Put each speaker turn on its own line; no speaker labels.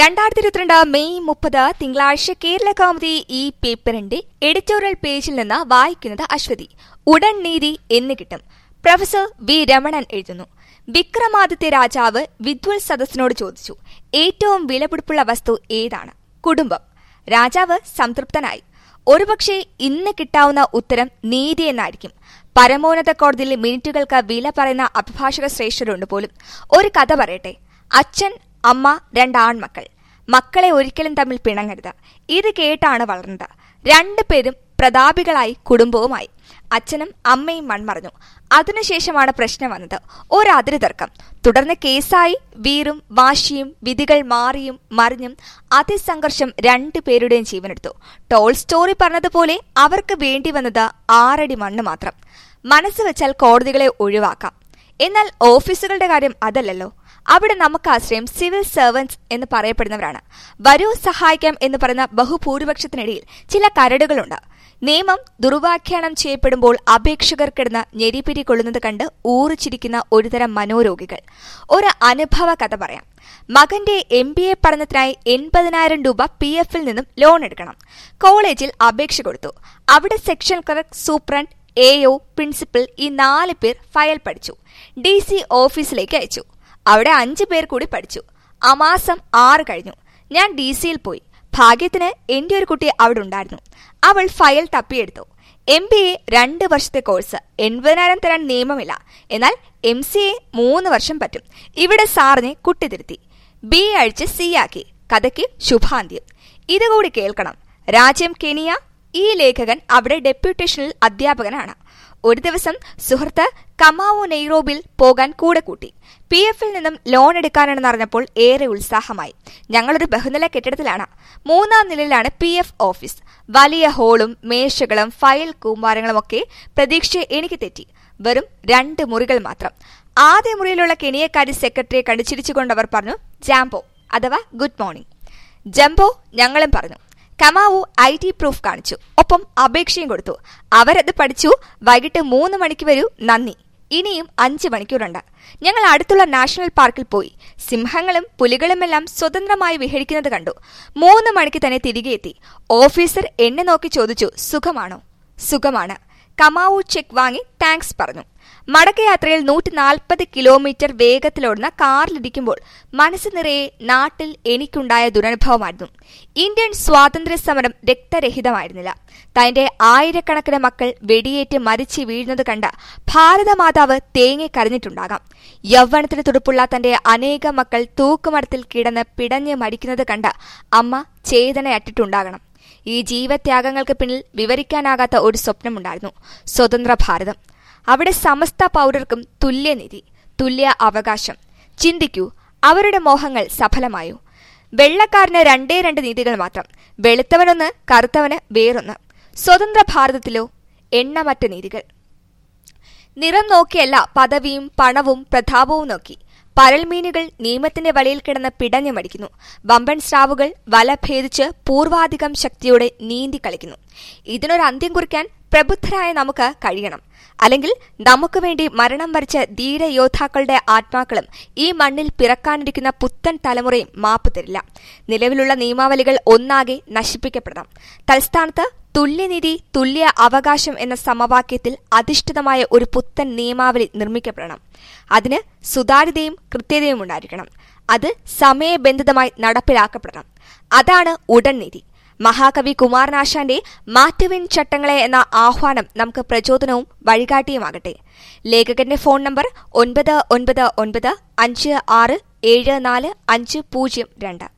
രണ്ടായിരത്തി ഇരുപത്തിരണ്ട് മെയ് മുപ്പത് തിങ്കളാഴ്ച കേരള കൗമുദി ഈ പേപ്പറിന്റെ എഡിറ്റോറിയൽ പേജിൽ നിന്ന് വായിക്കുന്നത് അശ്വതി ഉടൻ നീതി എന്ന് കിട്ടും പ്രൊഫസർ വി രമണൻ എഴുതുന്നു വിക്രമാദിത്യ രാജാവ് വിദ്വൽ സദസ്സിനോട് ചോദിച്ചു ഏറ്റവും വിലപിടിപ്പുള്ള വസ്തു ഏതാണ് കുടുംബം രാജാവ് സംതൃപ്തനായി ഒരുപക്ഷെ ഇന്ന് കിട്ടാവുന്ന ഉത്തരം നീതി എന്നായിരിക്കും പരമോന്നത കോടതിയിലെ മിനിറ്റുകൾക്ക് വില പറയുന്ന അഭിഭാഷക ശ്രേഷ്ഠരുണ്ട് പോലും ഒരു കഥ പറയട്ടെ അച്ഛൻ അമ്മ രണ്ടാൺമക്കൾ മക്കളെ ഒരിക്കലും തമ്മിൽ പിണങ്ങരുത് ഇത് കേട്ടാണ് വളർന്നത് രണ്ടുപേരും പ്രതാപികളായി കുടുംബവുമായി അച്ഛനും അമ്മയും മൺമറഞ്ഞു അതിനുശേഷമാണ് പ്രശ്നം വന്നത് ഒരതിര് തർക്കം തുടർന്ന് കേസായി വീറും വാശിയും വിധികൾ മാറിയും മറിഞ്ഞും അതിസംഘർഷം രണ്ടുപേരുടെയും ജീവനെടുത്തു ടോൾ സ്റ്റോറി പറഞ്ഞതുപോലെ അവർക്ക് വേണ്ടി വന്നത് ആറടി മണ്ണ് മാത്രം മനസ്സ് വെച്ചാൽ കോടതികളെ ഒഴിവാക്കാം എന്നാൽ ഓഫീസുകളുടെ കാര്യം അതല്ലല്ലോ അവിടെ നമുക്ക് ആശ്രയം സിവിൽ സർവൻസ് എന്ന് പറയപ്പെടുന്നവരാണ് വരൂ സഹായിക്കാം എന്ന് പറയുന്ന ബഹുഭൂരിപക്ഷത്തിനിടയിൽ ചില കരടുകളുണ്ട് നിയമം ദുർവാഖ്യാനം ചെയ്യപ്പെടുമ്പോൾ അപേക്ഷകർക്കിടന്ന് ഞെരിപിരി കൊള്ളുന്നത് കണ്ട് ഊറിച്ചിരിക്കുന്ന ഒരുതരം മനോരോഗികൾ ഒരു അനുഭവ കഥ പറയാം മകന്റെ എം ബി എ പഠനത്തിനായി എൺപതിനായിരം രൂപ പി എഫിൽ നിന്നും ലോൺ എടുക്കണം കോളേജിൽ അപേക്ഷ കൊടുത്തു അവിടെ section clerk superintendent A O principal ഈ നാല് പേർ ഫയൽ പഠിച്ചു ഡി സി ഓഫീസിലേക്ക് അയച്ചു അവിടെ അഞ്ചു പേർ കൂടി പഠിച്ചു ആ മാസം ആറ് കഴിഞ്ഞു ഞാൻ ഡി സിയിൽ പോയി ഭാഗ്യത്തിന് എന്റെ ഒരു കുട്ടി അവിടെ ഉണ്ടായിരുന്നു അവൾ ഫയൽ തപ്പിയെടുത്തു എം ബി എ രണ്ട് വർഷത്തെ കോഴ്സ് എൺപതിനായിരം തരാൻ നിയമമില്ല എന്നാൽ എം സി എ മൂന്ന് വർഷം പറ്റും ഇവിടെ സാറിനെ കുട്ടി തിരുത്തി ബി എ അഴിച്ച് സി ആക്കി കഥയ്ക്ക് ശുഭാന്ത്യം ഇതുകൂടി കേൾക്കണം രാജ്യം കെനിയ ഈ ലേഖകൻ അവിടെ ഡെപ്യൂട്ടേഷനിൽ അധ്യാപകനാണ് ഒരു ദിവസം സുഹൃത്ത് കമാവോ നെയ്റോബിൽ പോകാൻ കൂടെ കൂട്ടി പി എഫിൽ നിന്നും ലോൺ എടുക്കാനാണെന്ന് അറിഞ്ഞപ്പോൾ ഏറെ ഉത്സാഹമായി ഞങ്ങളൊരു ബഹുനില കെട്ടിടത്തിലാണ് മൂന്നാം നിലയിലാണ് പി എഫ് ഓഫീസ് വലിയ ഹോളും മേശകളും ഫയൽ കൂമ്പാരങ്ങളും ഒക്കെ പ്രതീക്ഷ എനിക്ക് തെറ്റി വെറും രണ്ട് മുറികൾ മാത്രം ആദ്യ മുറിയിലുള്ള കെനിയക്കാരി സെക്രട്ടറിയെ കടിച്ചിരിച്ചുകൊണ്ടവർ പറഞ്ഞു ജാംബോ അഥവാ ഗുഡ് മോർണിംഗ് ജംബോ ഞങ്ങളും പറഞ്ഞു കമാവു ഐ ടി പ്രൂഫ് കാണിച്ചു ഒപ്പം അപേക്ഷയും കൊടുത്തു അവരത് പഠിച്ചു വൈകിട്ട് മൂന്ന് മണിക്ക് വരൂ നന്ദി ഇനിയും അഞ്ച് മണിക്കൂറുണ്ട് ഞങ്ങൾ അടുത്തുള്ള നാഷണൽ പാർക്കിൽ പോയി സിംഹങ്ങളും പുലികളുമെല്ലാം സ്വതന്ത്രമായി വിഹരിക്കുന്നത് കണ്ടു മൂന്ന് മണിക്ക് തന്നെ തിരികെ എത്തി ഓഫീസർ എന്നെ നോക്കി ചോദിച്ചു സുഖമാണോ സുഖമാണ് കമാവു ചെക്ക് വാങ്ങി താങ്ക്സ് പറഞ്ഞു മടക്കയാത്രയിൽ നൂറ്റി നാൽപ്പത് കിലോമീറ്റർ വേഗത്തിലോടുന്ന കാറിലിരിക്കുമ്പോൾ മനസ്സ് നിറയെ നാട്ടിൽ എനിക്കുണ്ടായ ദുരനുഭവമായിരുന്നു ഇന്ത്യൻ സ്വാതന്ത്ര്യ സമരം രക്തരഹിതമായിരുന്നില്ല തന്റെ ആയിരക്കണക്കിന് മക്കൾ വെടിയേറ്റ് മരിച്ചു വീഴുന്നത് കണ്ട ഭാരതമാതാവ് തേങ്ങി കരഞ്ഞിട്ടുണ്ടാകാം യൗവനത്തിന് തുടുപ്പുള്ള തന്റെ അനേക മക്കൾ തൂക്കുമരത്തിൽ കിടന്ന് പിടഞ്ഞ് മരിക്കുന്നത് കണ്ട അമ്മ ചേതനയറ്റിട്ടുണ്ടാകണം ഈ ജീവത്യാഗങ്ങൾക്ക് പിന്നിൽ വിവരിക്കാനാകാത്ത ഒരു സ്വപ്നമുണ്ടായിരുന്നു സ്വതന്ത്ര ഭാരതം അവിടെ സമസ്ത പൗരർക്കും തുല്യനിധി തുല്യ അവകാശം ചിന്തിക്കൂ അവരുടെ മോഹങ്ങൾ സഫലമായോ വെള്ളക്കാരന് രണ്ടേ രണ്ട് നീതികൾ മാത്രം വെളുത്തവനൊന്ന് കറുത്തവന് വേറൊന്ന് സ്വതന്ത്ര ഭാരതത്തിലോ എണ്ണമറ്റ നീതികൾ നിറം നോക്കിയല്ല പദവിയും പണവും പ്രതാപവും നോക്കി പരൽമീനുകൾ നിയമത്തിന്റെ വലയിൽ കിടന്ന് പിടഞ്ഞു മടിക്കുന്നു വമ്പൻ സ്രാവുകൾ വല ഭേദിച്ച് പൂർവാധികം ശക്തിയോടെ നീന്തി കളിക്കുന്നു ഇതിനൊരു അന്ത്യം കുറിക്കാൻ പ്രബുദ്ധരായ നമുക്ക് കഴിയണം അല്ലെങ്കിൽ നമുക്ക് വേണ്ടി മരണം വരിച്ച ധീരയോദ്ധാക്കളുടെ ആത്മാക്കളും ഈ മണ്ണിൽ പിറക്കാനിരിക്കുന്ന പുത്തൻ തലമുറയും മാപ്പ് തരില്ല നിലവിലുള്ള നിയമാവലികൾ ഒന്നാകെ നശിപ്പിക്കപ്പെടണം തൽസ്ഥാനത്ത് തുല്യനിധി തുല്യ അവകാശം എന്ന സമവാക്യത്തിൽ അധിഷ്ഠിതമായ ഒരു പുത്തൻ നിയമാവലി നിർമ്മിക്കപ്പെടണം അതിന് സുതാര്യതയും കൃത്യതയും ഉണ്ടായിരിക്കണം അത് സമയബന്ധിതമായി നടപ്പിലാക്കപ്പെടണം അതാണ് ഉടൻ നീതി മഹാകവി കുമാരനാശാന്റെ മാറ്റുവിൻ ചട്ടങ്ങളെ എന്ന ആഹ്വാനം നമുക്ക് പ്രചോദനവും വഴികാട്ടിയുമാകട്ടെ ലേഖകന്റെ ഫോൺ നമ്പർ ഒൻപത് ഒൻപത് ഒൻപത് അഞ്ച് ആറ് ഏഴ് നാല് അഞ്ച് പൂജ്യം രണ്ട്